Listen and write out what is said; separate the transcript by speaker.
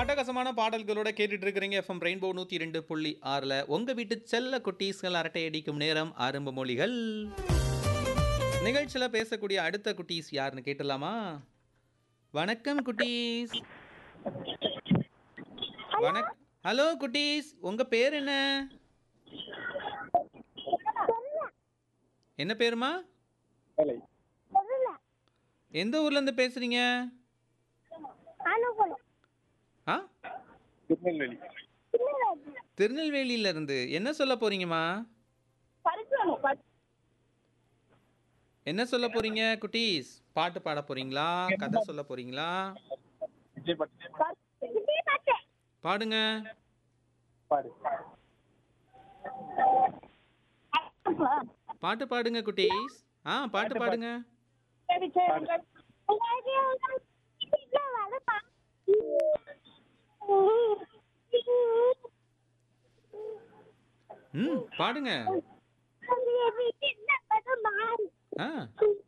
Speaker 1: அட்டகாசமான பாடல்களோட கேட்டுட்டு இருக்கிறீங்க எஃப்எம் ரெயின்போ நூற்றி ரெண்டு புள்ளி ஆறில் உங்கள் வீட்டு செல்ல குட்டீஸ்கள் அரட்டை அடிக்கும் நேரம் ஆரம்ப மொழிகள் நிகழ்ச்சியில் பேசக்கூடிய அடுத்த குட்டீஸ் யாருன்னு கேட்டலாமா வணக்கம் குட்டீஸ் வணக் ஹலோ குட்டீஸ் உங்கள் பேர் என்ன என்ன பேருமா
Speaker 2: வேலை
Speaker 1: எந்த ஊர்லேருந்து பேசுகிறீங்க ஆ
Speaker 2: திருநெல்வேலி
Speaker 1: திருநெல்வேலியில இருந்து என்ன சொல்ல போறீங்கம்மா என்ன சொல்ல போறீங்க குட்டீஸ் பாட்டு பாட போறீங்களா கதை சொல்ல போறீங்களா
Speaker 2: விஜய் பட்
Speaker 1: பாடுங்க
Speaker 2: பாடு
Speaker 1: பாட்டு பாடுங்க குட்டீஸ் ஆ பாட்டு பாடுங்க ம் பாடுங்க ஆ